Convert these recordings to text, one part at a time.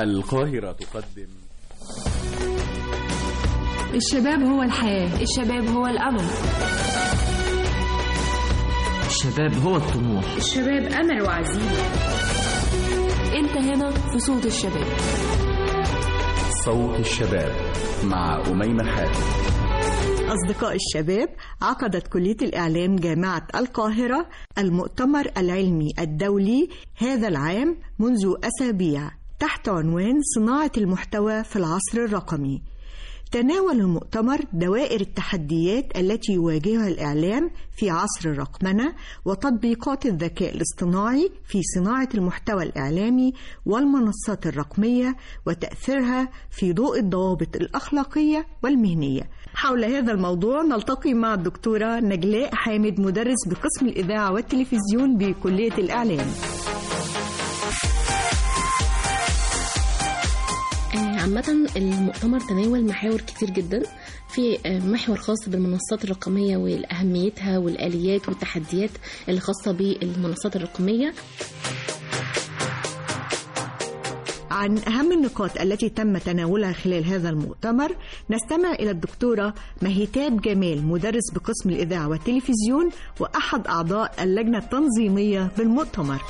القاهرة تقدم الشباب هو الحياة الشباب هو الأمل الشباب هو الطموح الشباب أمل وعزيمة أنت هنا في صوت الشباب صوت الشباب مع أميمة حاتم أصدقاء الشباب عقدت كلية الإعلام جامعة القاهرة المؤتمر العلمي الدولي هذا العام منذ أسابيع تحت عنوان صناعة المحتوى في العصر الرقمي تناول المؤتمر دوائر التحديات التي يواجهها الإعلام في عصر الرقمنة وتطبيقات الذكاء الاصطناعي في صناعة المحتوى الإعلامي والمنصات الرقمية وتأثيرها في ضوء الضوابط الأخلاقية والمهنية حول هذا الموضوع نلتقي مع الدكتورة نجلاء حامد مدرس بقسم الإذاعة والتلفزيون بكلية الإعلام عامة المؤتمر تناول محاور كتير جدا في محور خاص بالمنصات الرقمية وأهميتها والآليات والتحديات اللي خاصة بالمنصات الرقمية عن أهم النقاط التي تم تناولها خلال هذا المؤتمر نستمع إلى الدكتورة مهيتاب جمال مدرس بقسم الإذاعة والتلفزيون وأحد أعضاء اللجنة التنظيمية بالمؤتمر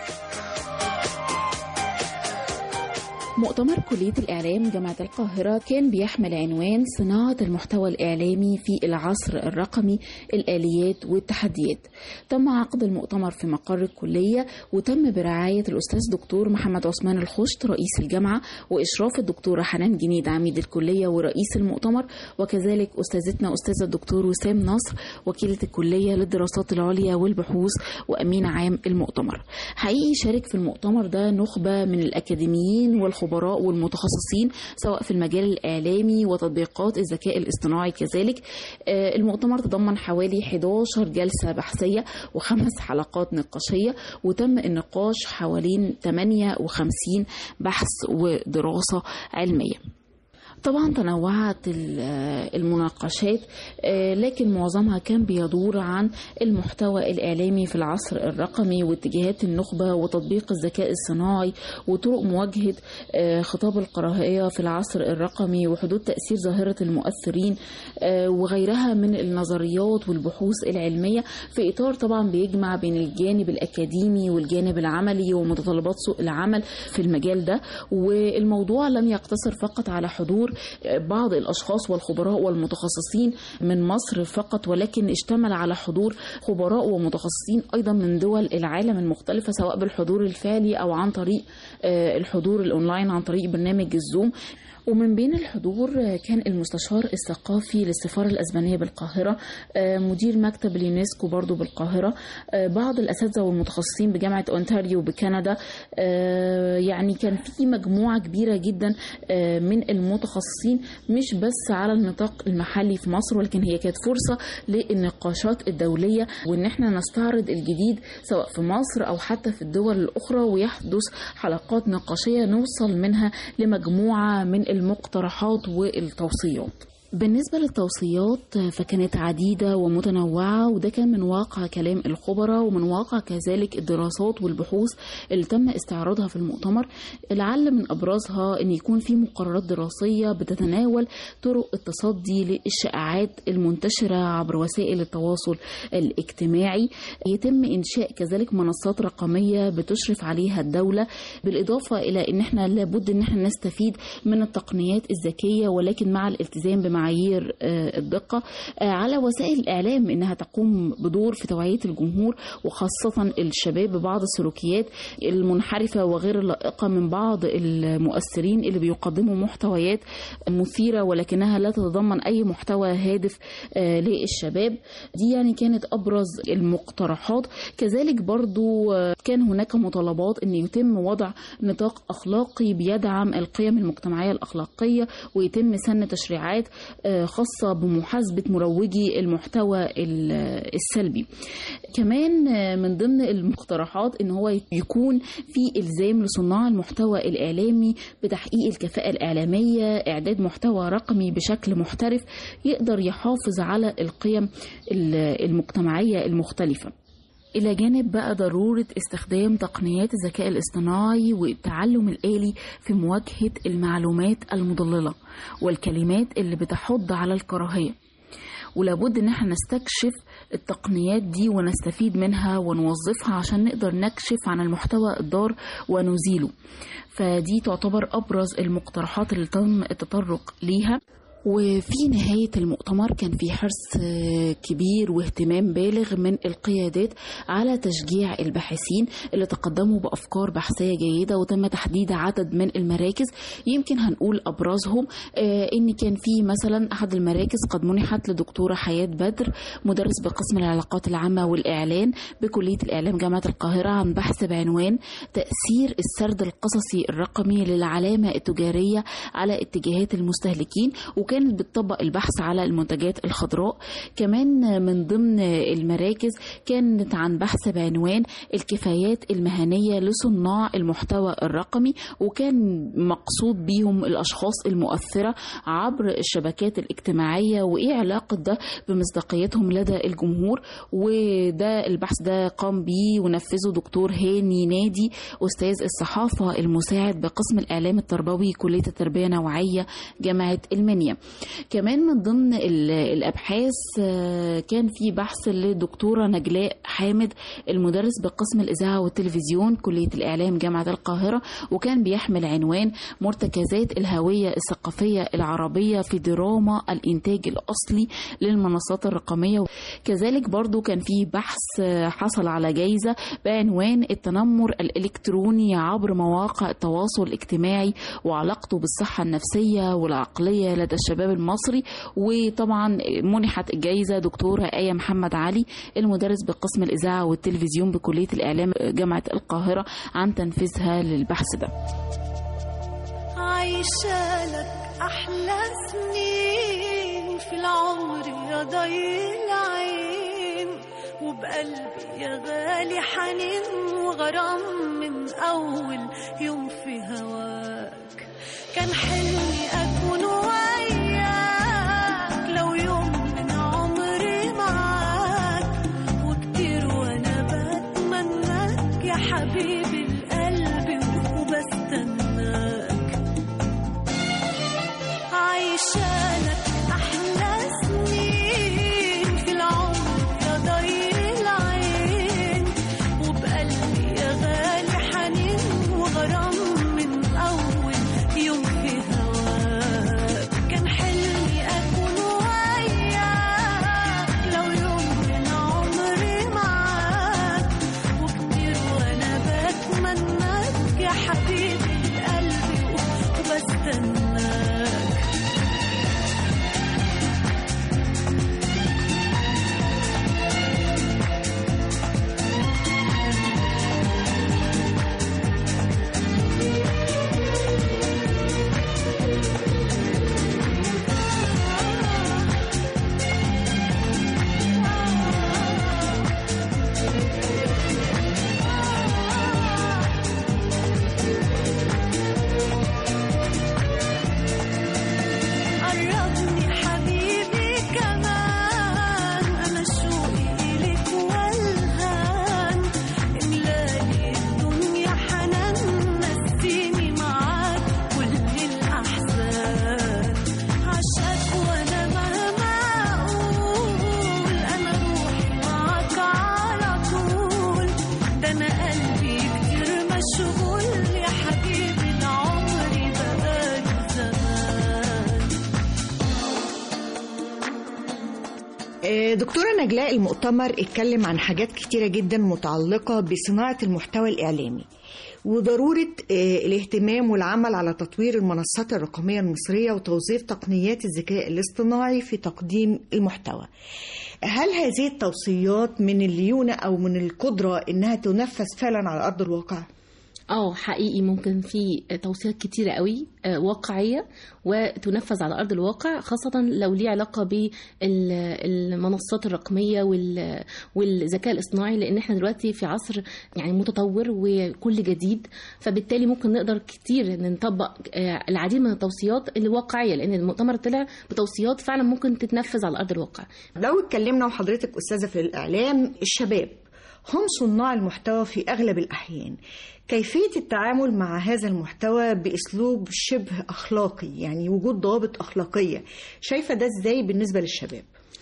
مؤتمر كلية الإعلام جامعة القاهرة كان بيحمل عنوان صناعة المحتوى الإعلامي في العصر الرقمي الآليات والتحديات تم عقد المؤتمر في مقر الكلية وتم برعاية الأستاذ دكتور محمد عثمان الخشت رئيس الجامعة وإشراف الدكتورة حنان جنيد عميد الكلية ورئيس المؤتمر وكذلك أستاذتنا أستاذة الدكتور وسام نصر وكيلة الكلية للدراسات العليا والبحوث وأمين عام المؤتمر حقيقي شارك في المؤتمر ده نخبة من الأكاديميين والخبراء الخبراء والمتخصصين سواء في المجال الإعلامي وتطبيقات الذكاء الاصطناعي كذلك المؤتمر تضمن حوالي 11 جلسة بحثية وخمس حلقات نقاشية وتم النقاش حوالين 58 بحث ودراسة علمية طبعا تنوعت المناقشات لكن معظمها كان بيدور عن المحتوى الإعلامي في العصر الرقمي واتجاهات النخبة وتطبيق الذكاء الصناعي وطرق مواجهة خطاب الكراهية في العصر الرقمي وحدود تأثير ظاهرة المؤثرين وغيرها من النظريات والبحوث العلمية في إطار طبعا بيجمع بين الجانب الأكاديمي والجانب العملي ومتطلبات سوق العمل في المجال ده والموضوع لم يقتصر فقط على حضور بعض الأشخاص والخبراء والمتخصصين من مصر فقط ولكن اشتمل على حضور خبراء ومتخصصين أيضا من دول العالم المختلفة سواء بالحضور الفعلي أو عن طريق الحضور الأونلاين عن طريق برنامج الزوم ومن بين الحضور كان المستشار الثقافي للسفارة الأسبانية بالقاهرة مدير مكتب اليونسكو برضو بالقاهرة بعض الأساتذة والمتخصصين بجامعة أونتاريو بكندا يعني كان في مجموعة كبيرة جدا من المتخصصين مش بس على النطاق المحلي في مصر ولكن هي كانت فرصة للنقاشات الدولية وإن احنا نستعرض الجديد سواء في مصر أو حتى في الدول الأخرى ويحدث حلقات نقاشية نوصل منها لمجموعة من المقترحات والتوصيات بالنسبة للتوصيات فكانت عديدة ومتنوعة وده كان من واقع كلام الخبراء ومن واقع كذلك الدراسات والبحوث اللي تم استعراضها في المؤتمر لعل من أبرزها أن يكون في مقررات دراسية بتتناول طرق التصدي للشائعات المنتشرة عبر وسائل التواصل الاجتماعي يتم إنشاء كذلك منصات رقمية بتشرف عليها الدولة بالإضافة إلى أن احنا لابد أن احنا نستفيد من التقنيات الذكية ولكن مع الالتزام بمع معايير الدقة على وسائل الإعلام إنها تقوم بدور في توعية الجمهور وخاصة الشباب ببعض السلوكيات المنحرفة وغير اللائقة من بعض المؤثرين اللي بيقدموا محتويات مثيرة ولكنها لا تتضمن أي محتوى هادف للشباب دي يعني كانت أبرز المقترحات كذلك برضو كان هناك مطالبات أن يتم وضع نطاق أخلاقي بيدعم القيم المجتمعية الأخلاقية ويتم سن تشريعات خاصة بمحاسبة مروجي المحتوى السلبي كمان من ضمن المقترحات ان هو يكون في الزام لصناع المحتوى الاعلامي بتحقيق الكفاءة الاعلامية اعداد محتوى رقمي بشكل محترف يقدر يحافظ على القيم المجتمعية المختلفة إلى جانب بقى ضرورة استخدام تقنيات الذكاء الاصطناعي والتعلم الآلي في مواجهة المعلومات المضللة والكلمات اللي بتحض على الكراهية ولابد ان احنا نستكشف التقنيات دي ونستفيد منها ونوظفها عشان نقدر نكشف عن المحتوى الضار ونزيله فدي تعتبر ابرز المقترحات اللي تم التطرق ليها وفي نهاية المؤتمر كان في حرص آه، كبير واهتمام بالغ من القيادات على تشجيع الباحثين اللي تقدموا بأفكار بحثية جيدة وتم تحديد عدد من المراكز يمكن هنقول أبرزهم آه، إن كان في مثلا أحد المراكز قد منحت لدكتورة حياة بدر مدرس بقسم العلاقات العامة والإعلان بكلية الإعلام جامعة القاهرة عن بحث بعنوان تأثير السرد القصصي الرقمي للعلامة التجارية على اتجاهات المستهلكين وكانت بتطبق البحث على المنتجات الخضراء كمان من ضمن المراكز كانت عن بحث بعنوان الكفايات المهنية لصناع المحتوى الرقمي وكان مقصود بيهم الأشخاص المؤثرة عبر الشبكات الاجتماعية وإيه علاقة ده بمصداقيتهم لدى الجمهور وده البحث ده قام بيه ونفذه دكتور هاني نادي أستاذ الصحافة المساعد بقسم الإعلام التربوي كلية التربية النوعية جامعة المنيا كمان من ضمن ال- الأبحاث آه، كان في بحث للدكتورة نجلاء حامد المدرس بقسم الإذاعة والتلفزيون كلية الإعلام جامعة القاهرة وكان بيحمل عنوان مرتكزات الهوية الثقافية العربية في دراما الإنتاج الأصلي للمنصات الرقمية كذلك برضو كان في بحث آه، حصل على جايزة بعنوان التنمر الإلكتروني عبر مواقع التواصل الاجتماعي وعلاقته بالصحة النفسية والعقلية لدى الشباب المصري وطبعا منحت الجائزة دكتورة آية محمد علي المدرس بقسم الإذاعة والتلفزيون بكلية الإعلام جامعة القاهرة عن تنفيذها للبحث ده عايشة لك أحلى سنين في العمر يا ضي العين وبقلبي يا غالي حنين وغرام من أول يوم في هواك كان حلمي أكون وياك لو يوم من عمري معاك وكتير وأنا بتمناك يا حبيبي القلب وبستناك عايشة لك أحلى سنين في العمر يا ضي العين وبقلبي يا غالي حنين وغرام من أول يوم في هواك كان حلمي أكون وياك لو يوم من عمري معاك وكتير وأنا بتمناك يا حبيبي القلب وبستناك قربني حبيبي كمان أنا شوقي إليك والهان إملالي الدنيا حنان نسيني معاك كل الأحزان عشاك وأنا مهما أقول أنا روحي معاك على طول ده أنا قلبي كتير مشغول يا حبيبي لعمري بقالي زمان آه، دكتورة نجلاء المؤتمر اتكلم عن حاجات كتيرة جدا متعلقة بصناعة المحتوى الإعلامي وضرورة آه، الاهتمام والعمل على تطوير المنصات الرقمية المصرية وتوظيف تقنيات الذكاء الاصطناعي في تقديم المحتوى هل هذه التوصيات من الليونة أو من القدرة إنها تنفذ فعلا على أرض الواقع؟ اه حقيقي ممكن في توصيات كتيرة قوي آه، واقعية وتنفذ على أرض الواقع خاصة لو ليه علاقة بالمنصات الرقمية وال- والذكاء الاصطناعي لأن احنا دلوقتي في عصر يعني متطور وكل جديد فبالتالي ممكن نقدر كتير نطبق آه، العديد من التوصيات الواقعية لأن المؤتمر طلع بتوصيات فعلا ممكن تتنفذ على أرض الواقع لو اتكلمنا وحضرتك أستاذة في الإعلام الشباب هم صناع المحتوى في أغلب الأحيان كيفية التعامل مع هذا المحتوى بأسلوب شبه أخلاقي يعني وجود ضوابط أخلاقية شايفة ده إزاي بالنسبة للشباب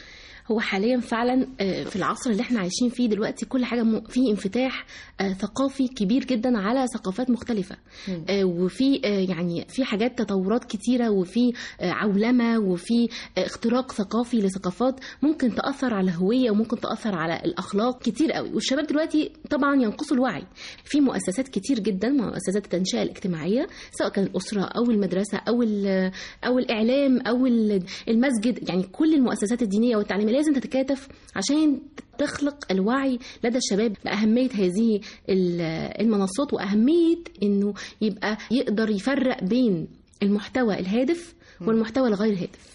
هو حاليا فعلا آه، في العصر اللي احنا عايشين فيه دلوقتي كل حاجه م- في انفتاح آه، ثقافي كبير جدا على ثقافات مختلفه آه، وفي آه، يعني في حاجات تطورات كتيره وفي آه، عولمه وفي آه، اختراق ثقافي لثقافات ممكن تاثر على الهويه وممكن تاثر على الاخلاق كتير قوي والشباب دلوقتي طبعا ينقصوا الوعي في مؤسسات كتير جدا مؤسسات التنشئه الاجتماعيه سواء كان الاسره او المدرسه او ال- او الاعلام او ال- المسجد يعني كل المؤسسات الدينيه والتعليميه لازم تتكاتف عشان تخلق الوعي لدى الشباب بأهمية هذه ال- المنصات وأهمية إنه يبقى يقدر يفرق بين المحتوى الهادف والمحتوى الغير هادف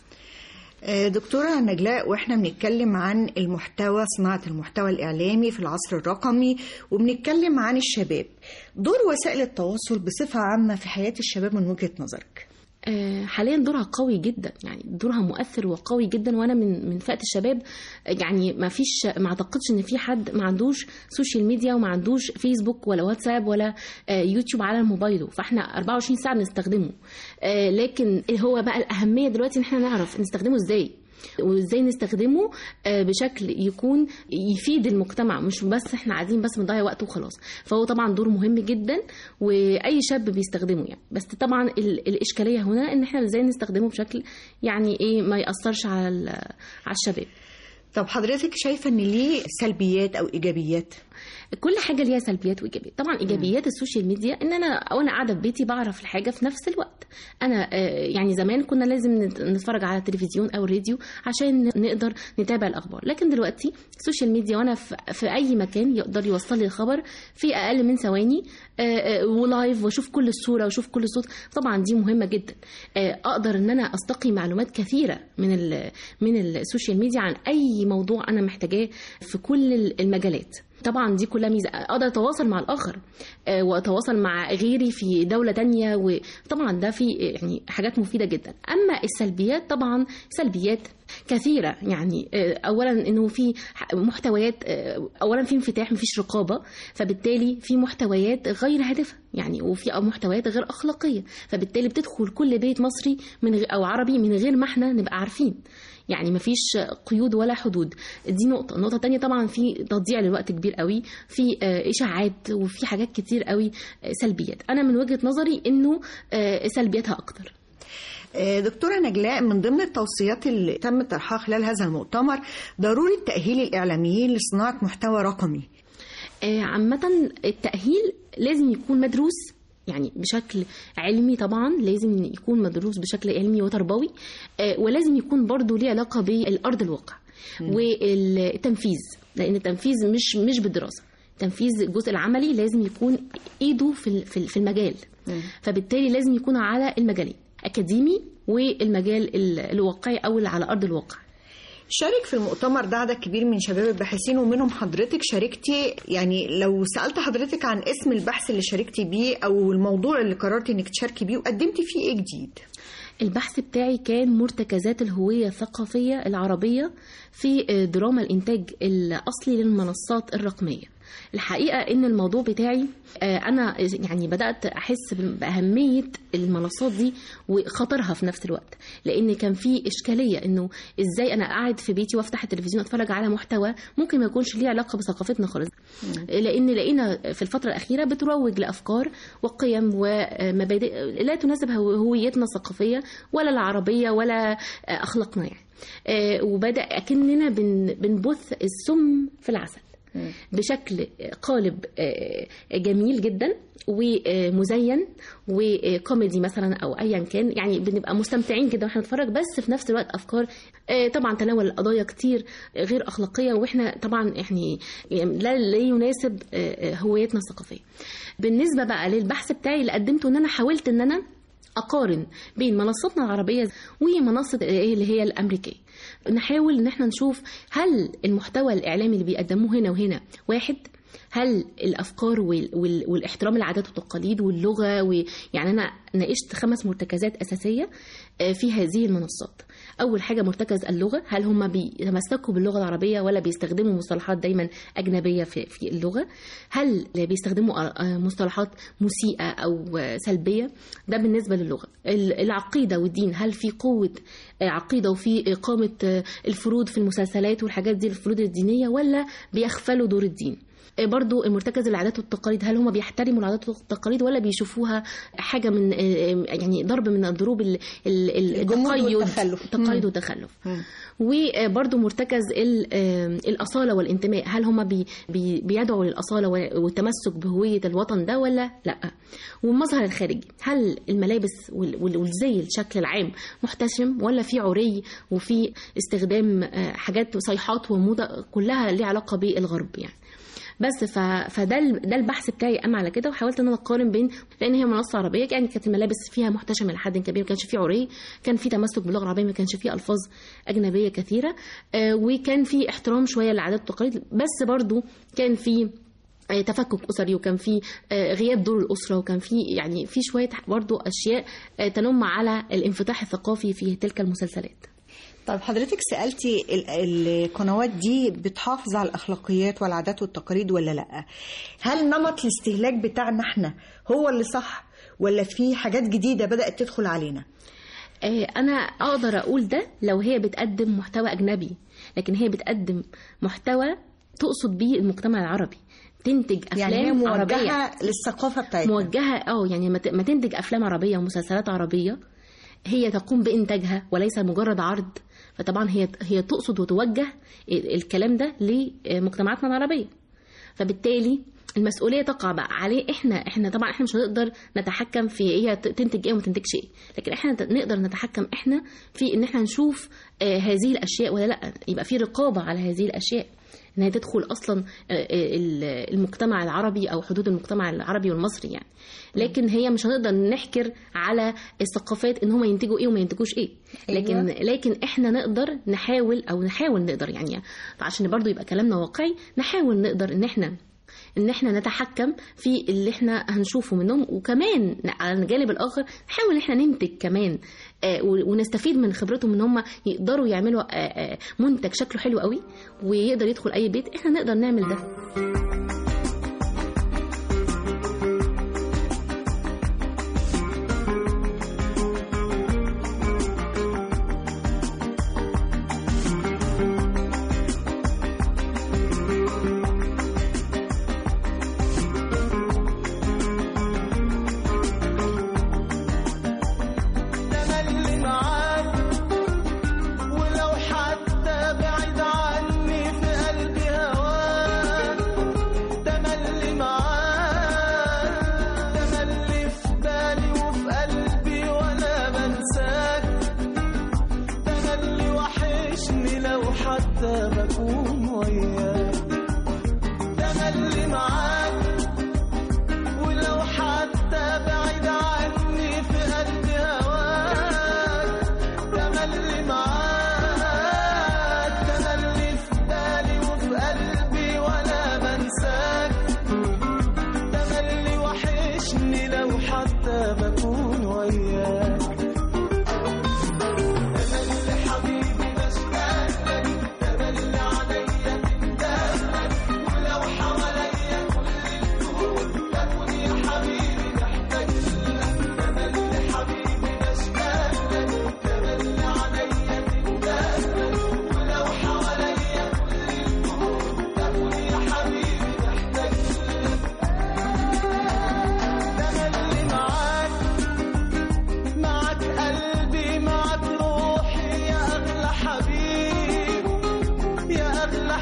آه، دكتورة نجلاء واحنا بنتكلم عن المحتوى صناعة المحتوى الإعلامي في العصر الرقمي وبنتكلم عن الشباب دور وسائل التواصل بصفة عامة في حياة الشباب من وجهة نظرك آه، حاليا دورها قوي جدا يعني دورها مؤثر وقوي جدا وانا من من فئه الشباب آه، يعني ما فيش ما اعتقدش ان في حد ما عندوش سوشيال ميديا وما عندوش فيسبوك ولا واتساب ولا آه، يوتيوب على موبايله فاحنا 24 ساعه بنستخدمه آه، لكن هو بقى الاهميه دلوقتي ان احنا نعرف نستخدمه ازاي وازاي نستخدمه آه، بشكل يكون يفيد المجتمع مش بس احنا قاعدين بس بنضيع وقت وخلاص فهو طبعا دور مهم جدا واي شاب بيستخدمه يعني بس طبعا ال- الاشكاليه هنا ان احنا ازاي نستخدمه بشكل يعني ايه ما ياثرش على ال- على الشباب طب حضرتك شايفة ان ليه سلبيات او ايجابيات كل حاجه ليها سلبيات وايجابيات طبعا ايجابيات السوشيال ميديا ان انا او انا قاعده في بيتي بعرف الحاجه في نفس الوقت انا آه، يعني زمان كنا لازم نت- نتفرج على التلفزيون او الراديو عشان نقدر نتابع الاخبار لكن دلوقتي السوشيال ميديا وانا في في اي مكان يقدر يوصل لي الخبر في اقل من ثواني آه، آه، ولايف واشوف كل الصوره واشوف كل الصوت طبعا دي مهمه جدا آه، اقدر ان انا استقي معلومات كثيره من ال- من السوشيال ميديا عن اي موضوع انا محتاجاه في كل المجالات طبعا دي كلها ميزه اقدر اتواصل مع الاخر آه، واتواصل مع غيري في دوله تانية وطبعا ده في يعني حاجات مفيده جدا اما السلبيات طبعا سلبيات كثيرة يعني آه، أولا إنه في ح- محتويات آه، أولا في انفتاح مفيش رقابة فبالتالي في محتويات غير هادفة يعني وفي محتويات غير أخلاقية فبالتالي بتدخل كل بيت مصري من غ- أو عربي من غير ما احنا نبقى عارفين يعني مفيش قيود ولا حدود دي نقطة النقطة التانية طبعا في تضييع للوقت كبير قوي في آه، إشاعات وفي حاجات كتير قوي آه، سلبيات أنا من وجهة نظري إنه آه، سلبياتها أكتر آه، دكتورة نجلاء من ضمن التوصيات اللي تم طرحها خلال هذا المؤتمر ضرورة تأهيل الإعلاميين لصناعة محتوى رقمي آه، عامة التأهيل لازم يكون مدروس يعني بشكل علمي طبعا لازم يكون مدروس بشكل علمي وتربوي آه، ولازم يكون برضو ليه علاقة بالأرض الواقع والتنفيذ لأن التنفيذ مش مش بالدراسة تنفيذ الجزء العملي لازم يكون ايده في ال- في ال- في المجال فبالتالي لازم يكون على المجالين اكاديمي والمجال ال- الواقعي او اللي على ارض الواقع شارك في المؤتمر ده عدد كبير من شباب الباحثين ومنهم حضرتك شاركتي يعني لو سألت حضرتك عن اسم البحث اللي شاركتي بيه أو الموضوع اللي قررتي إنك تشاركي بيه وقدمتي فيه إيه جديد؟ البحث بتاعي كان مرتكزات الهوية الثقافية العربية في دراما الإنتاج الأصلي للمنصات الرقمية الحقيقة إن الموضوع بتاعي آه، أنا يعني بدأت أحس بأهمية المنصات دي وخطرها في نفس الوقت لأن كان في إشكالية إنه إزاي أنا قاعد في بيتي وأفتح التلفزيون أتفرج على محتوى ممكن ما يكونش ليه علاقة بثقافتنا خالص لأن لقينا في الفترة الأخيرة بتروج لأفكار وقيم ومبادئ لا تناسب هو- هويتنا الثقافية ولا العربية ولا آه، أخلاقنا يعني آه، وبدأ أكننا بن- بنبث السم في العسل بشكل قالب آه، جميل جدا ومزين وكوميدي مثلا او ايا كان يعني بنبقى مستمتعين جدا واحنا بنتفرج بس في نفس الوقت افكار آه، طبعا تناول قضايا كتير غير اخلاقيه واحنا طبعا يعني لا لا يناسب آه، آه، هويتنا الثقافيه بالنسبه بقى للبحث بتاعي اللي قدمته ان انا حاولت ان انا اقارن بين منصتنا العربيه ومنصه ايه اللي هي الامريكيه نحاول ان احنا نشوف هل المحتوى الاعلامي اللي بيقدموه هنا وهنا واحد هل الافكار وال... وال... والاحترام العادات والتقاليد واللغه و... يعني انا ناقشت خمس مرتكزات اساسيه آه، في هذه المنصات اول حاجه مرتكز اللغه هل هم بيتمسكوا باللغه العربيه ولا بيستخدموا مصطلحات دايما اجنبيه في في اللغه هل بيستخدموا آه، آه، مصطلحات مسيئه او آه، سلبيه ده بالنسبه للغه ال- العقيده والدين هل في قوه آه، عقيده وفي اقامه آه، الفروض في المسلسلات والحاجات دي الفروض الدينيه ولا بيغفلوا دور الدين آه، برضو المرتكز العادات والتقاليد هل هم بيحترموا العادات والتقاليد ولا بيشوفوها حاجه من آه، آه، يعني ضرب من ضروب ال- ال- ال- الجمود التقيد والتخلف. التقيد والتخلف وبرضو مرتكز ال- آه، الأصالة والانتماء هل هم بي بي بيدعوا للأصالة والتمسك بهوية الوطن ده ولا لا والمظهر الخارجي هل الملابس وال- وال- والزي الشكل العام محتشم ولا في عري وفي استخدام آه، حاجات صيحات وموضة كلها ليها علاقة بالغرب يعني بس ف... فده ال- ده البحث بتاعي قام على كده وحاولت ان انا اقارن بين لان هي منصه عربيه يعني كانت الملابس فيها محتشمه لحد كبير ما كانش فيه عري كان في تمسك باللغه العربيه ما كانش فيه الفاظ اجنبيه كثيره آه وكان في احترام شويه للعادات والتقاليد بس برضو كان في آه، تفكك اسري وكان في آه، غياب دور الاسره وكان في يعني في شويه برضو اشياء آه، تنم على الانفتاح الثقافي في تلك المسلسلات طب حضرتك سألتي ال- القنوات دي بتحافظ على الأخلاقيات والعادات والتقاليد ولا لأ؟ هل نمط الاستهلاك بتاعنا احنا هو اللي صح ولا في حاجات جديدة بدأت تدخل علينا؟ آه، انا اقدر اقول ده لو هي بتقدم محتوى اجنبي لكن هي بتقدم محتوى تقصد بيه المجتمع العربي تنتج افلام يعني هي عربيه موجهة للثقافة بتاعتنا موجهه اه يعني ما ت- ما تنتج افلام عربيه ومسلسلات عربيه هي تقوم بانتاجها وليس مجرد عرض فطبعا هي هي تقصد وتوجه ال- الكلام ده لمجتمعاتنا العربيه فبالتالي المسؤوليه تقع بقى عليه احنا احنا طبعا احنا مش هنقدر نتحكم في هي ت- تنتج ايه وما تنتجش ايه لكن احنا ت- نقدر نتحكم احنا في ان احنا نشوف آه، هذه الاشياء ولا لا يبقى في رقابه على هذه الاشياء ان هي تدخل اصلا آه، آه، ال- المجتمع العربي او حدود المجتمع العربي والمصري يعني لكن هي مش هنقدر نحكر على الثقافات ان هم ينتجوا ايه وما ينتجوش ايه لكن أيوة. لكن احنا نقدر نحاول او نحاول نقدر يعني عشان برضو يبقى كلامنا واقعي نحاول نقدر ان احنا ان احنا نتحكم في اللي احنا هنشوفه منهم وكمان على الجانب الاخر نحاول ان احنا ننتج كمان آه، و- ونستفيد من خبرتهم ان هم يقدروا يعملوا آه، آه، منتج شكله حلو قوي ويقدر يدخل اي بيت احنا نقدر نعمل ده تملي معاك ولو حتى بعيد عني في قلبي هواك تملي معاك تملي في بالي وفي قلبي ولا بنساك تملي وحشني لو حتى بكون وياك تملي معاك ولو حتى بعيد عني في قلبي هواك تملي معاك تملي في بالي وفي قلبي ولا بنساك تملي وحشني لو حتى بكون وياك تملي حبيبي بشتاق لك تملي عليا تندهلك ولو حواليا كل الكون بكون يا حبيبي محتاج لك تملي حبيبي بشتاق لك تملي عليا تندهلك ولو حواليا كل الكون بكون يا حبيبي محتاج لك تملي معاك معك قلبي معك روحي يا أغلى حبيب يا أغلى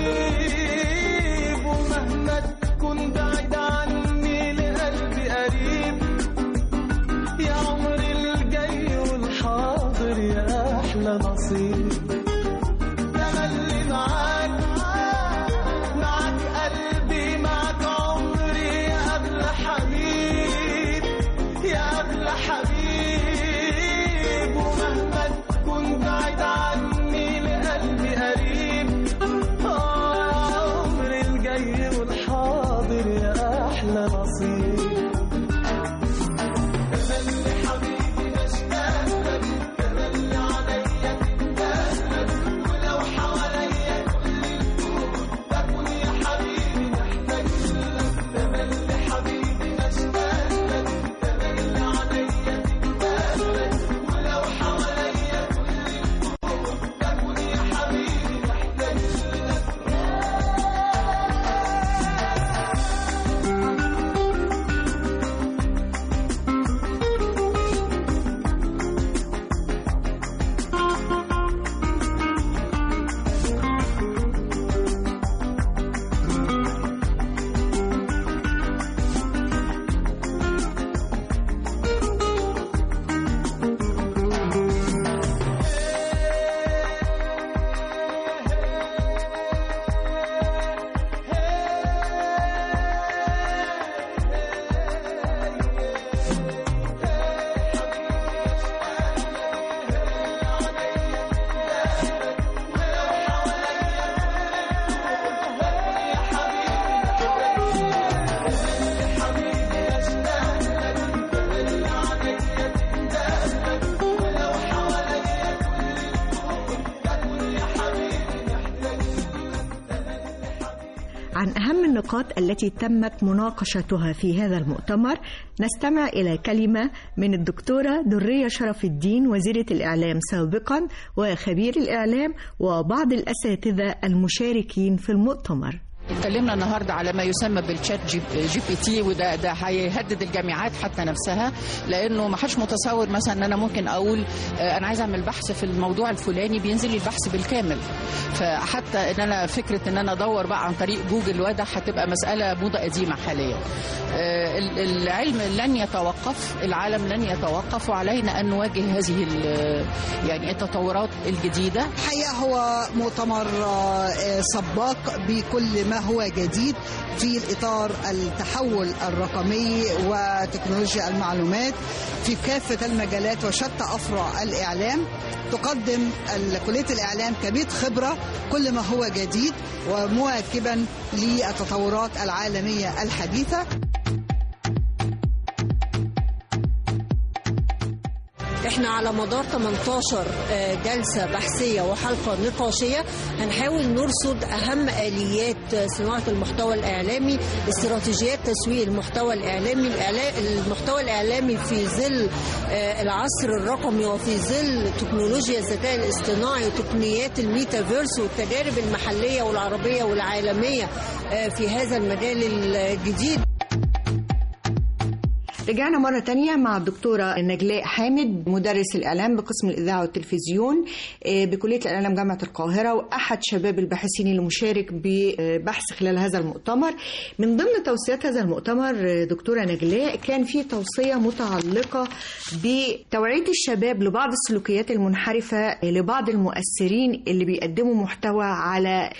حبيب ومهما تكون بعيد عني لقلبي قريب يا عمري الجاي والحاضر يا أحلى نصيب تملي معاك معك قلبي معك عمري يا أغلى حبيب يا أغلى حبيب ومهما تكون بعيد عني لقلبي قريب آه يا عمري الجاي والحاضر عن أهم النقاط التي تمت مناقشتها في هذا المؤتمر نستمع إلى كلمة من الدكتورة درية شرف الدين وزيرة الإعلام سابقا وخبير الإعلام وبعض الأساتذة المشاركين في المؤتمر اتكلمنا النهارده على ما يسمى بالشات جي, جي بي تي وده ده هيهدد الجامعات حتى نفسها لانه ما حدش متصور مثلا ان انا ممكن اقول آه، انا عايز اعمل بحث في الموضوع الفلاني بينزل لي البحث بالكامل فحتى ان انا فكره ان انا ادور بقى عن طريق جوجل وده هتبقى مساله موضه قديمه حاليا آه، ال- العلم لن يتوقف العالم لن يتوقف وعلينا ان نواجه هذه ال- يعني التطورات الجديده الحقيقة هو مؤتمر آه، سباق بكل ما هو جديد في الإطار التحول الرقمي وتكنولوجيا المعلومات في كافة المجالات وشتى أفرع الإعلام تقدم ال- كلية الإعلام كبيت خبرة كل ما هو جديد ومواكبا للتطورات العالمية الحديثة احنا على مدار 18 آه، جلسة بحثية وحلقة نقاشية هنحاول نرصد أهم آليات آه، صناعة المحتوى الإعلامي استراتيجيات تسويق المحتوى الإعلامي الإعلا- المحتوى الإعلامي في ظل آه، العصر الرقمي وفي ظل تكنولوجيا الذكاء الاصطناعي وتقنيات الميتافيرس والتجارب المحلية والعربية والعالمية آه، في هذا المجال الجديد رجعنا مرة تانية مع الدكتورة نجلاء حامد مدرس الإعلام بقسم الإذاعة والتلفزيون آه، بكلية الإعلام جامعة القاهرة وأحد شباب الباحثين اللي مشارك ببحث خلال هذا المؤتمر من ضمن توصيات هذا المؤتمر آه، دكتورة نجلاء كان في توصية متعلقة بتوعية الشباب لبعض السلوكيات المنحرفة آه، لبعض المؤثرين اللي بيقدموا محتوى على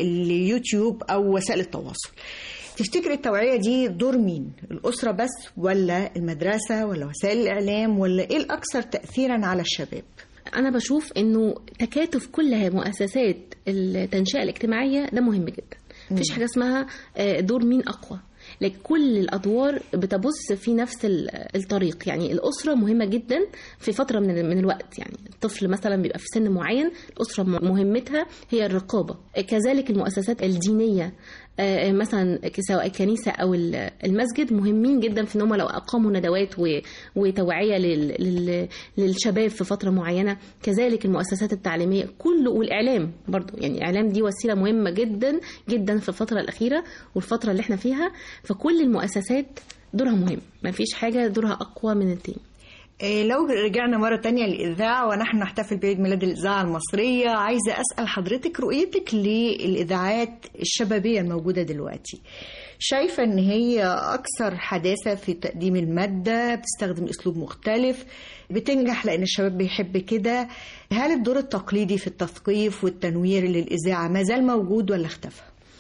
اليوتيوب أو وسائل التواصل تفتكر التوعية دي دور مين؟ الأسرة بس ولا المدرسة ولا وسائل الإعلام ولا إيه الأكثر تأثيرا على الشباب؟ انا بشوف انه تكاتف كل مؤسسات التنشئه الاجتماعيه ده مهم جدا مفيش حاجه اسمها آه، دور مين اقوى لكن كل الادوار بتبص في نفس ال- الطريق يعني الاسره مهمه جدا في فتره من من الوقت يعني الطفل مثلا بيبقى في سن معين الاسره م- مهمتها هي الرقابه كذلك المؤسسات الدينيه آه، مثلا سواء الكنيسه او ال- المسجد مهمين جدا في ان هم لو اقاموا ندوات و- وتوعيه لل- لل- للشباب في فتره معينه كذلك المؤسسات التعليميه كله والاعلام برضو يعني الاعلام دي وسيله مهمه جدا جدا في الفتره الاخيره والفتره اللي احنا فيها فكل المؤسسات دورها مهم ما فيش حاجه دورها اقوى من التاني إيه، لو رجعنا مرة تانية للإذاعة ونحن نحتفل بعيد ميلاد الإذاعة المصرية عايزة أسأل حضرتك رؤيتك للإذاعات الشبابية الموجودة دلوقتي شايفة إن هي أكثر حداثة في تقديم المادة بتستخدم أسلوب مختلف بتنجح لأن الشباب بيحب كده هل الدور التقليدي في التثقيف والتنوير للإذاعة ما زال موجود ولا اختفى؟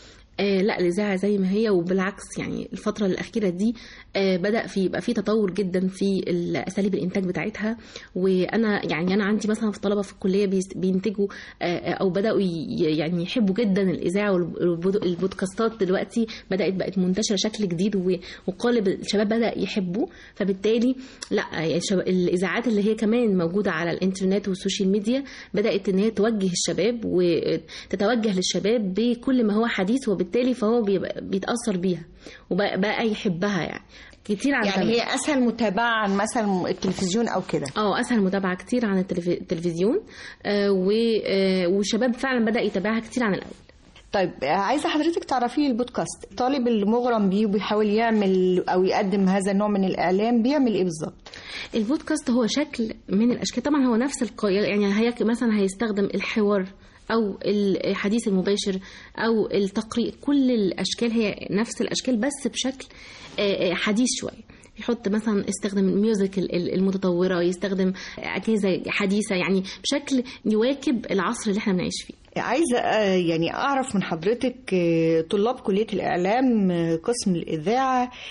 آه لا الإذاعة زي ما هي وبالعكس يعني الفترة الأخيرة دي آه بدأ في يبقى في تطور جدا في أساليب الإنتاج بتاعتها وأنا يعني أنا عندي مثلا في طلبة في الكلية بيس- بينتجوا آه أو بدأوا ي- يعني يحبوا جدا الإذاعة والبودكاستات دلوقتي بدأت بقت منتشرة شكل جديد و- وقالب الشباب بدأ يحبوا فبالتالي لا يعني الشب- الإذاعات اللي هي كمان موجودة على الإنترنت والسوشيال ميديا بدأت إن هي توجه الشباب وتتوجه للشباب بكل ما هو حديث وبالتالي فهو بيبقى- بيتأثر بيها وبقى بقى يحبها يعني كتير عن يعني زمان. هي أسهل متابعة عن مثلا التلفزيون أو كده اه اسهل متابعه كتير عن التلف- التلفزيون آه و- آه والشباب فعلا بدا يتابعها كتير عن الاول طيب عايزه حضرتك تعرفي لي البودكاست الطالب اللي مغرم بيه وبيحاول يعمل او يقدم هذا النوع من الاعلام بيعمل ايه بالظبط البودكاست هو شكل من الاشكال طبعا هو نفس الق... يعني هي مثلا هيستخدم الحوار او الحديث المباشر او التقرير كل الاشكال هي نفس الاشكال بس بشكل آه، آه، حديث شويه يحط مثلا يستخدم الميوزك ال- ال- المتطوره يستخدم اجهزه حديثه يعني بشكل يواكب العصر اللي احنا بنعيش فيه عايزه آه، يعني اعرف من حضرتك آه، طلاب كليه الاعلام آه، قسم الاذاعه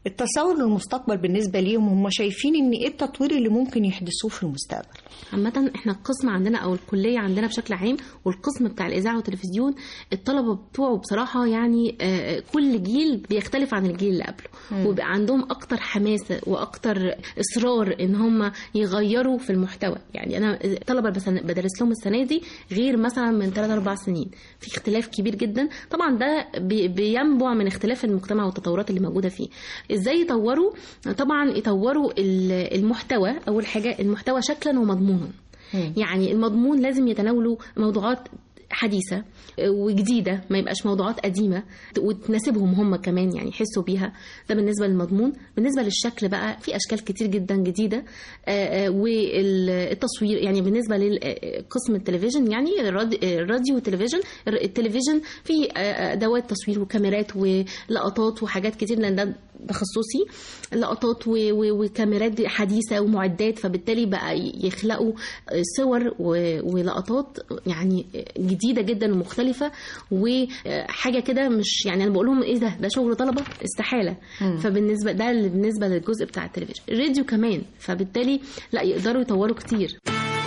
التصور للمستقبل بالنسبة ليهم هم شايفين ان ايه التطوير اللي ممكن يحدثوه في المستقبل عامة احنا القسم عندنا او الكلية عندنا بشكل عام والقسم بتاع الاذاعة والتلفزيون الطلبة بتوعه بصراحة يعني آه، كل جيل بيختلف عن الجيل اللي قبله مم. وبقى عندهم اكتر حماسة واكتر اصرار ان هم يغيروا في المحتوى يعني انا الطلبة بس بدرس لهم السنة دي غير مثلا من 3 4 سنين في اختلاف كبير جدا طبعا ده بي- بينبع من اختلاف المجتمع والتطورات اللي موجودة فيه ازاي يطوروا طبعا يطوروا ال- المحتوى اول حاجة المحتوى شكلا ومضمونا يعني المضمون لازم يتناولوا موضوعات حديثة وجديدة ما يبقاش موضوعات قديمة وتناسبهم هم كمان يعني يحسوا بيها ده بالنسبة للمضمون بالنسبة للشكل بقى في أشكال كتير جدا جديدة آه، آه، والتصوير يعني بالنسبة لقسم التلفزيون يعني الراد- الراديو والتلفزيون التلفزيون في آه، أدوات تصوير وكاميرات ولقطات وحاجات كتير لأن ده تخصصي لقطات و- و- وكاميرات حديثة ومعدات فبالتالي بقى يخلقوا صور و- ولقطات يعني جديدة جدا ومختلفة وحاجة كده مش يعني أنا بقول لهم إيه ده ده شغل طلبة استحالة مم. فبالنسبة ده اللي بالنسبة للجزء بتاع التلفزيون الراديو كمان فبالتالي لا يقدروا يطوروا كتير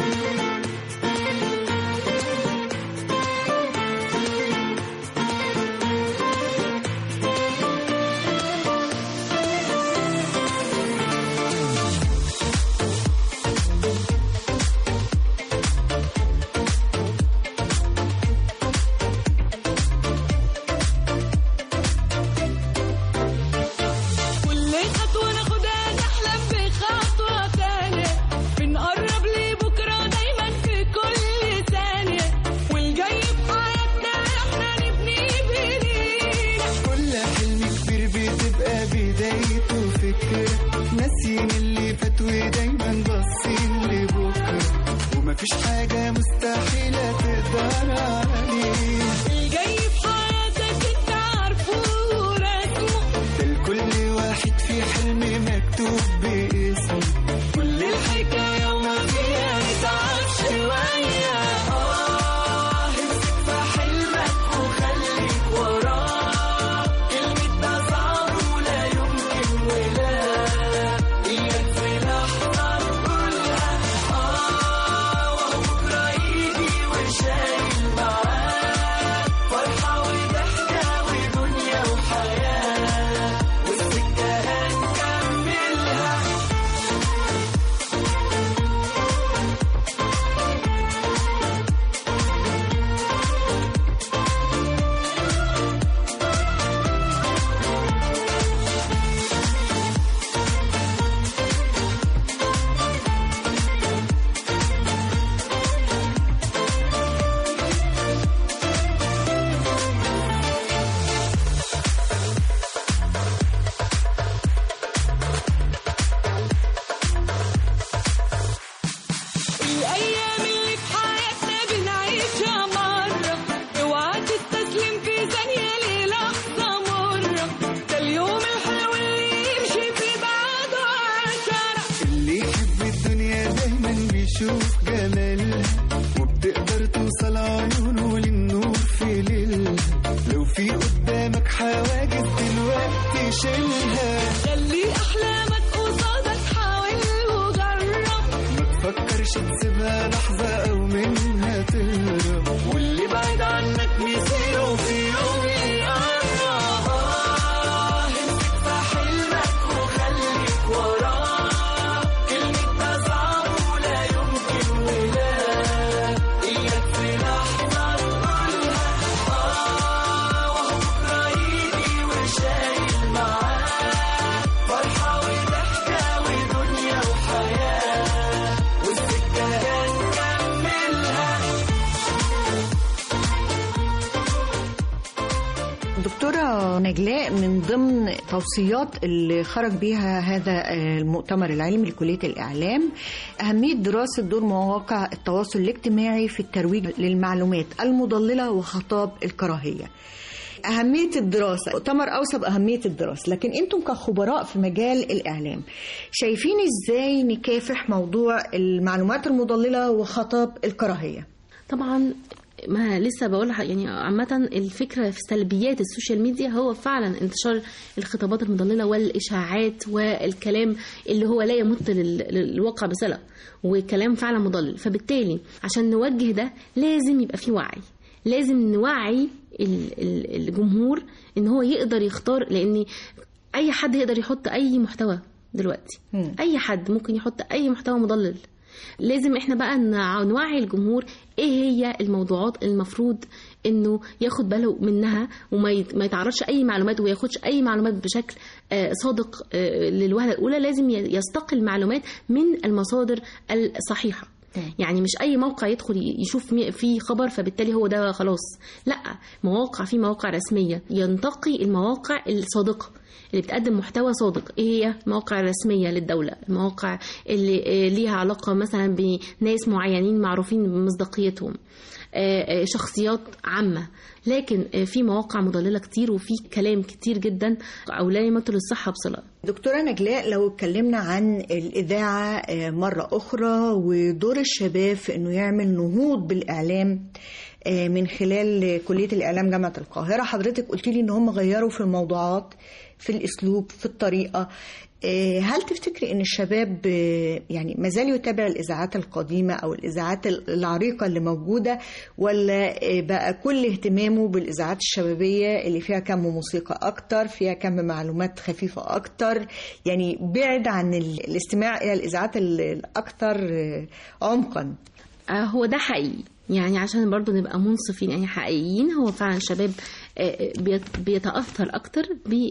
كل خطوة ناخدها نحلم بخطوة تانية بنقرب لبكرة دايما في كل ثانية والجاي في حياتنا احنا نبني بإيدينا كل حلم كبير بتبقى بدايته فكرة ناسيين اللي فات ودايما باصين لبكرة ومفيش حاجة مستحيلة تقدر عليه الجاي في حياتك انت عارفه ورسمه ده لكل واحد في حلم مكتوب باسمه كل الحكاية وما فيها نتعب شوية آه امسك في حلمك وخليك وراه كلمة ده صعب ولا يمكن ولا إياك في لحظة نقولها آه وبكرة يجي وشايل معاه فرحة وضحكة ودنيا وحياة والسكة هنكملها الأيام اللي في حياتنا بنعيشها مرة اوعى تستسلم في ثانية للحظة مرة ده اليوم الحلو اللي يمشي في بعده عشرة اللي يحب الدنيا دايما بيشوف جمالها وبتقدر توصل عيونه للنور في ليلها لو في قدامك حواجز دلوقتي شيلها خلي أحلامك قصادك حاول وجرب ما تفكرش تسيبها لحظة أو منها تهرب واللي بعيد عنك مصيره في يوم يقرب آه، امسك في حلمك وخليك وراه كلمة ده صعب ولا يمكن ولا إياك في لحظة نقولها آه وبكرة يجي وشايل معاه فرحة وضحكة ودنيا وحياة والسكة هنكملها دكتورة نجلاء من ضمن توصيات اللي خرج بيها هذا المؤتمر العلمي لكلية الإعلام أهمية دراسة دور مواقع التواصل الاجتماعي في الترويج للمعلومات المضللة وخطاب الكراهية أهمية الدراسة مؤتمر أوصى بأهمية الدراسة لكن أنتم كخبراء في مجال الإعلام شايفين إزاي نكافح موضوع المعلومات المضللة وخطاب الكراهية طبعا ما لسه بقول لح- يعني عامة الفكرة في سلبيات السوشيال ميديا هو فعلا انتشار الخطابات المضللة والإشاعات والكلام اللي هو لا يمت لل- للواقع بصلة وكلام فعلا مضلل فبالتالي عشان نوجه ده لازم يبقى في وعي لازم نوعي ال- ال- الجمهور ان هو يقدر يختار لان اي حد يقدر يحط اي محتوى دلوقتي اي حد ممكن يحط اي محتوى مضلل لازم احنا بقى نع- نوعي الجمهور ايه هي الموضوعات المفروض انه ياخد باله منها وما يت- ما يتعرضش اي معلومات وما ياخدش اي معلومات بشكل آه، صادق آه، للوهله الاولى لازم ي- يستقي المعلومات من المصادر الصحيحه يعني مش اي موقع يدخل ي- يشوف مي- فيه خبر فبالتالي هو ده خلاص لا مواقع في مواقع رسميه ينتقي المواقع الصادقه اللي بتقدم محتوى صادق ايه هي المواقع الرسميه للدوله المواقع اللي آه، ليها علاقه مثلا بناس معينين معروفين بمصداقيتهم آه، آه، شخصيات عامه لكن آه، في مواقع مضلله كتير وفي كلام كتير جدا او لا يمثل الصحه بصله دكتورة نجلاء لو اتكلمنا عن الإذاعة آه، مرة أخرى ودور الشباب في أنه يعمل نهوض بالإعلام آه، من خلال كلية الإعلام جامعة القاهرة حضرتك قلت لي أن هم غيروا في الموضوعات في الأسلوب في الطريقة آه، هل تفتكري أن الشباب آه، يعني ما زال يتابع الإذاعات القديمة أو الإذاعات العريقة اللي موجودة ولا آه، بقى كل اهتمامه بالإذاعات الشبابية اللي فيها كم موسيقى أكتر فيها كم معلومات خفيفة أكتر يعني بعد عن ال- الاستماع إلى الإذاعات ال- الأكثر آه، عمقا آه، هو ده حقيقي يعني عشان برضو نبقى منصفين يعني حقيقيين هو فعلا الشباب آه، بيت- بيتأثر أكتر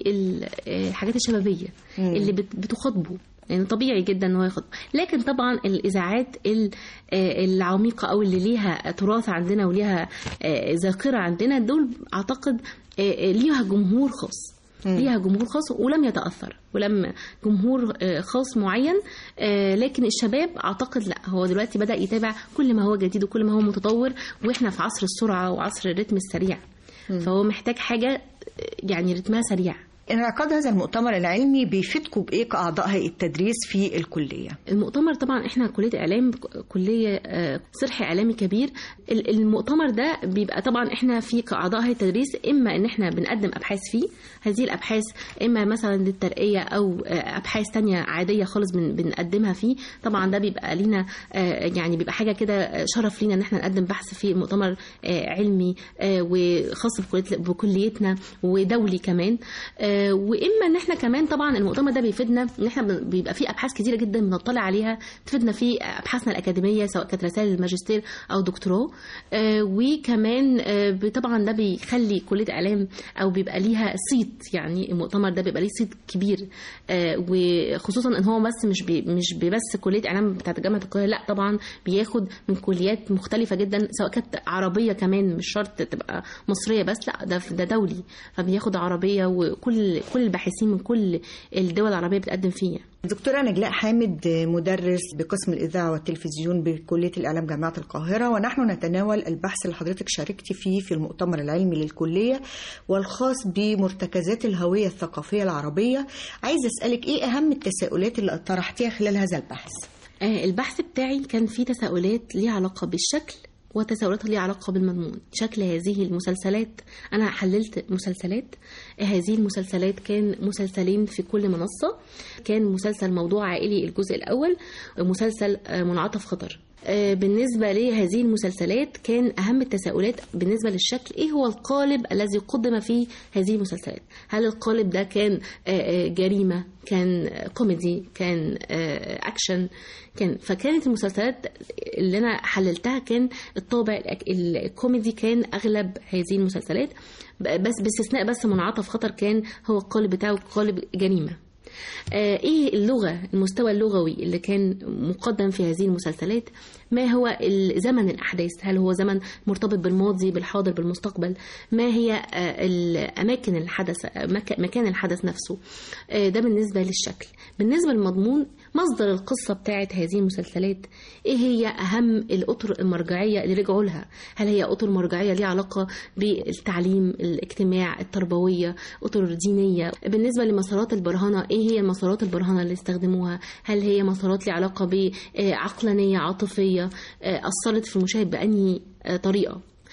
بالحاجات الشبابية مم. اللي بت- بتخاطبه يعني طبيعي جدا ان هو ياخد لكن طبعا الاذاعات ال- آه، العميقه او اللي ليها تراث عندنا وليها آه، ذاكره عندنا دول اعتقد آه، آه، ليها جمهور خاص ليها جمهور خاص ولم يتاثر ولم جمهور آه، خاص معين آه، لكن الشباب اعتقد لا هو دلوقتي بدا يتابع كل ما هو جديد وكل ما هو متطور واحنا في عصر السرعه وعصر الريتم السريع فهو محتاج حاجه آه، يعني رتمها سريع انعقاد هذا المؤتمر العلمي بيفيدكم بإيه كأعضاء هيئة التدريس في الكلية؟ المؤتمر طبعا احنا كليه اعلام كليه آه، صرح اعلامي كبير ال- المؤتمر ده بيبقى طبعا احنا في كاعضاء هيئه التدريس اما ان احنا بنقدم ابحاث فيه هذه الابحاث اما مثلا للترقيه او آه، ابحاث تانية عاديه خالص بن- بنقدمها فيه طبعا ده بيبقى لينا آه، يعني بيبقى حاجه كده آه، شرف لينا ان احنا نقدم بحث في مؤتمر آه، علمي آه، وخاص بكلية- بكليتنا ودولي كمان آه، واما ان احنا كمان طبعا المؤتمر ده بيفيدنا ان احنا بن- بيبقى فيه ابحاث كتيره جدا بنطلع عليها تفيدنا في ابحاثنا الاكاديميه سواء كانت رسائل الماجستير او دكتوراه آه، وكمان آه، ب- طبعا ده بيخلي كليه اعلام او بيبقى ليها صيت يعني المؤتمر ده بيبقى ليه صيت كبير آه، وخصوصا ان هو بس مش بي مش بي- بس كليه اعلام بتاعت جامعه القاهره لا طبعا بياخد من كليات مختلفه جدا سواء كانت عربيه كمان مش شرط تبقى مصريه بس لا ده ده دولي فبياخد عربيه وكل كل الباحثين من كل الدول العربيه بتقدم فيه دكتورة نجلاء حامد مدرس بقسم الإذاعة والتلفزيون بكلية الإعلام جامعة القاهرة ونحن نتناول البحث اللي حضرتك شاركتي فيه في المؤتمر العلمي للكلية والخاص بمرتكزات الهوية الثقافية العربية عايزة أسألك إيه أهم التساؤلات اللي طرحتيها خلال هذا البحث؟ آه، البحث بتاعي كان فيه تساؤلات ليها علاقة بالشكل وتساؤلات ليها علاقة بالمضمون شكل هذه المسلسلات أنا حللت مسلسلات هذه المسلسلات كان مسلسلين في كل منصة كان مسلسل موضوع عائلي الجزء الأول ومسلسل آه، منعطف خطر آه، بالنسبة لهذه المسلسلات كان أهم التساؤلات بالنسبة للشكل إيه هو القالب الذي قدم فيه هذه المسلسلات هل القالب ده كان آه، آه، جريمة كان آه، كوميدي كان آه، أكشن كان فكانت المسلسلات اللي أنا حللتها كان الطابع الأك- الكوميدي كان أغلب هذه المسلسلات ب- بس باستثناء بس منعطف خطر كان هو القالب بتاعه قالب جريمة آه، ايه اللغه المستوى اللغوي اللي كان مقدم في هذه المسلسلات ما هو زمن الاحداث هل هو زمن مرتبط بالماضي بالحاضر بالمستقبل ما هي آه، الاماكن الحدث آه، مك- مكان الحدث نفسه آه، ده بالنسبه للشكل بالنسبه للمضمون مصدر القصة بتاعت هذه المسلسلات ايه هي اهم الاطر المرجعية اللي رجعوا لها هل هي اطر مرجعية ليها علاقة بالتعليم الاجتماع التربوية اطر دينية بالنسبة لمسارات البرهنة ايه هي مسارات البرهنة اللي استخدموها هل هي مسارات ليها علاقة بعقلانية عاطفية آه، اثرت في المشاهد بأنهي آه، طريقة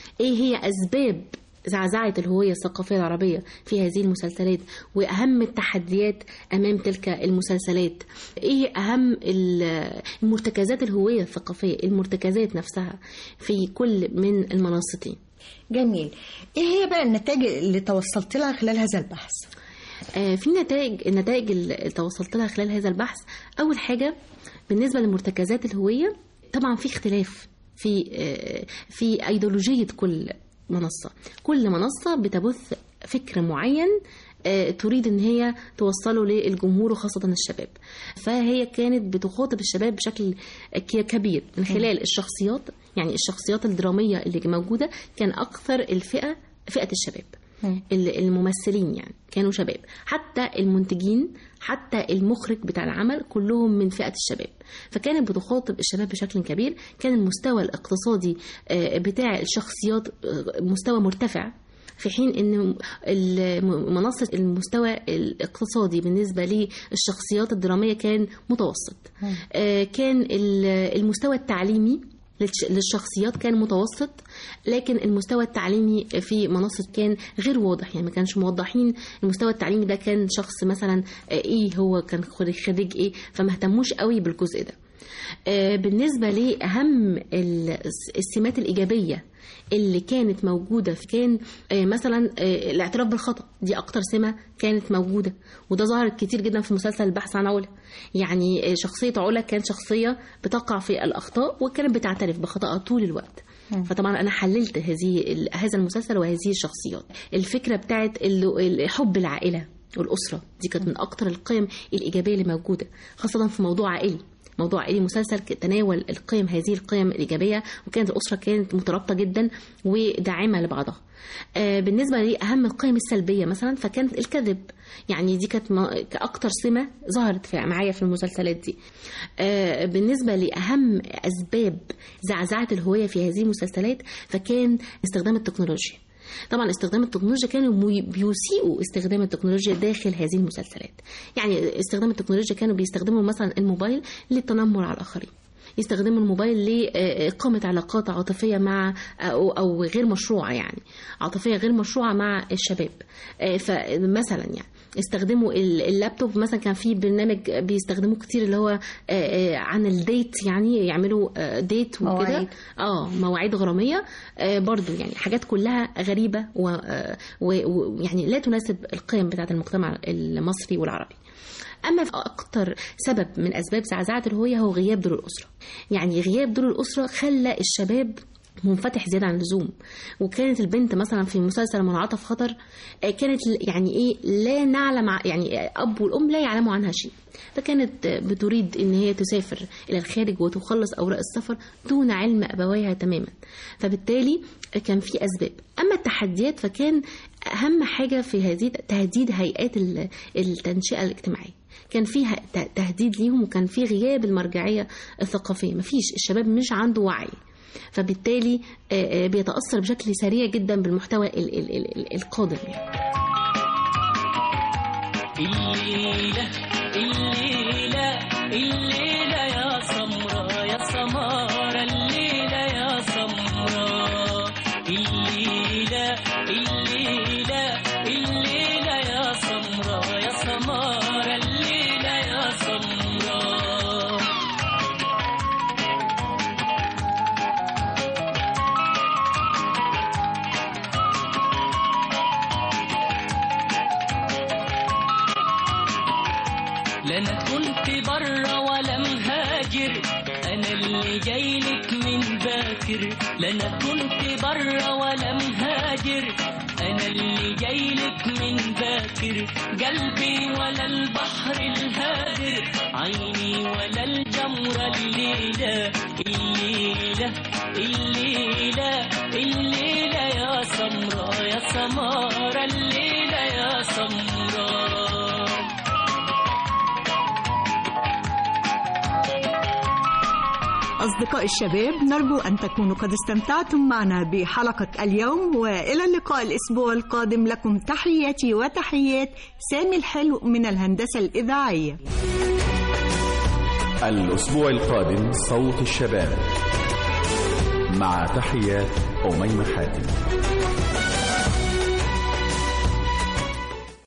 ايه هي اسباب زعزعة الهوية الثقافية العربية في هذه المسلسلات وأهم التحديات أمام تلك المسلسلات إيه أهم ال- المرتكزات الهوية الثقافية المرتكزات نفسها في كل من المنصتين جميل ايه هي بقى النتائج اللي توصلت لها خلال هذا البحث آه، في نتائج النتائج اللي توصلت لها خلال هذا البحث اول حاجه بالنسبه لمرتكزات الهويه طبعا في اختلاف في آه، في ايديولوجيه كل منصه كل منصه بتبث فكر معين آه، تريد ان هي توصله للجمهور وخاصه الشباب فهي كانت بتخاطب الشباب بشكل ك- كبير من خلال الشخصيات يعني الشخصيات الدراميه اللي موجوده كان اكثر الفئه فئه الشباب ال- الممثلين يعني كانوا شباب حتى المنتجين حتى المخرج بتاع العمل كلهم من فئة الشباب فكانت بتخاطب الشباب بشكل كبير كان المستوى الاقتصادي آه، بتاع الشخصيات آه، مستوى مرتفع في حين ان ال- منصه المستوى الاقتصادي بالنسبه للشخصيات الدراميه كان متوسط آه، كان ال- المستوى التعليمي للش- للشخصيات كان متوسط لكن المستوى التعليمي في منصة كان غير واضح يعني ما كانش موضحين المستوى التعليمي ده كان شخص مثلا آه، ايه هو كان خريج خريج ايه فما اهتموش قوي بالجزء ده آه، بالنسبة لأهم ال- السمات الإيجابية اللي كانت موجودة في كان آه، مثلا آه، الاعتراف بالخطأ دي أكتر سمة كانت موجودة وده ظهرت كتير جدا في مسلسل البحث عن علا يعني آه، شخصية علا كانت شخصية بتقع في الأخطاء وكانت بتعترف بخطأها طول الوقت فطبعا انا حللت هذه ال- هذا المسلسل وهذه الشخصيات الفكره بتاعت ال- ال- حب العائله والاسره دي كانت من اكتر القيم الايجابيه اللي موجوده خاصه في موضوع عائلي موضوع عائلي مسلسل ك- تناول القيم هذه القيم الايجابيه وكانت الاسره كانت مترابطه جدا وداعمه لبعضها آه، بالنسبه لاهم القيم السلبيه مثلا فكانت الكذب يعني دي كانت م- كاكتر سمه ظهرت في معايا في المسلسلات دي آه، بالنسبه لاهم اسباب زعزعه الهويه في هذه المسلسلات فكان استخدام التكنولوجيا طبعا استخدام التكنولوجيا كانوا مي- بيسيئوا استخدام التكنولوجيا داخل هذه المسلسلات يعني استخدام التكنولوجيا كانوا بيستخدموا مثلا الموبايل للتنمر على الاخرين يستخدموا الموبايل لإقامة علاقات عاطفية مع أو, أو غير مشروعة يعني عاطفية غير مشروعة مع الشباب آه، فمثلا يعني استخدموا ال- اللابتوب مثلا كان في برنامج بيستخدموه كتير اللي هو آه، آه، عن الديت يعني يعملوا آه، ديت وكده مواعيد. اه مواعيد غراميه آه برضو يعني حاجات كلها غريبه و- آه، و- ويعني لا تناسب القيم بتاعه المجتمع المصري والعربي اما في اكتر سبب من اسباب زعزعه الهويه هو غياب دور الاسره يعني غياب دور الاسره خلى الشباب منفتح زياده عن اللزوم وكانت البنت مثلا في مسلسل منعطف خطر آه، كانت ل- يعني ايه لا نعلم ع- يعني آه، اب والام لا يعلموا عنها شيء فكانت آه، بتريد ان هي تسافر الى الخارج وتخلص اوراق السفر دون علم ابويها تماما فبالتالي آه، كان في اسباب اما التحديات فكان اهم حاجه في هذه تهديد هيئات ال- التنشئه الاجتماعيه كان فيها ت- تهديد ليهم وكان في غياب المرجعيه الثقافيه مفيش الشباب مش عنده وعي فبالتالي آه، آه، بيتاثر بشكل سريع جدا بالمحتوى ال- ال- ال- ال- القادم يعني. الليلة الليلة الليلة يا سمرة يا سمارة الليلة يا سمرة الليلة الليلة الليلة يا سمرة يا سمارة الليلة يا سمرة لا انا كنت برا ولا مهاجر انا اللي جايلك من باكر لا انا كنت برا ولا مهاجر انا اللي جايلك من باكر قلبي ولا البحر الهادر عيني ولا الجمرة الليلة الليلة الليلة الليلة يا سمرة يا سمارة الليلة يا سمرة أصدقاء الشباب نرجو أن تكونوا قد استمتعتم معنا بحلقة اليوم وإلى اللقاء الأسبوع القادم لكم تحياتي وتحيات سامي الحلو من الهندسة الإذاعية الأسبوع القادم صوت الشباب مع تحيات أميمة حاتم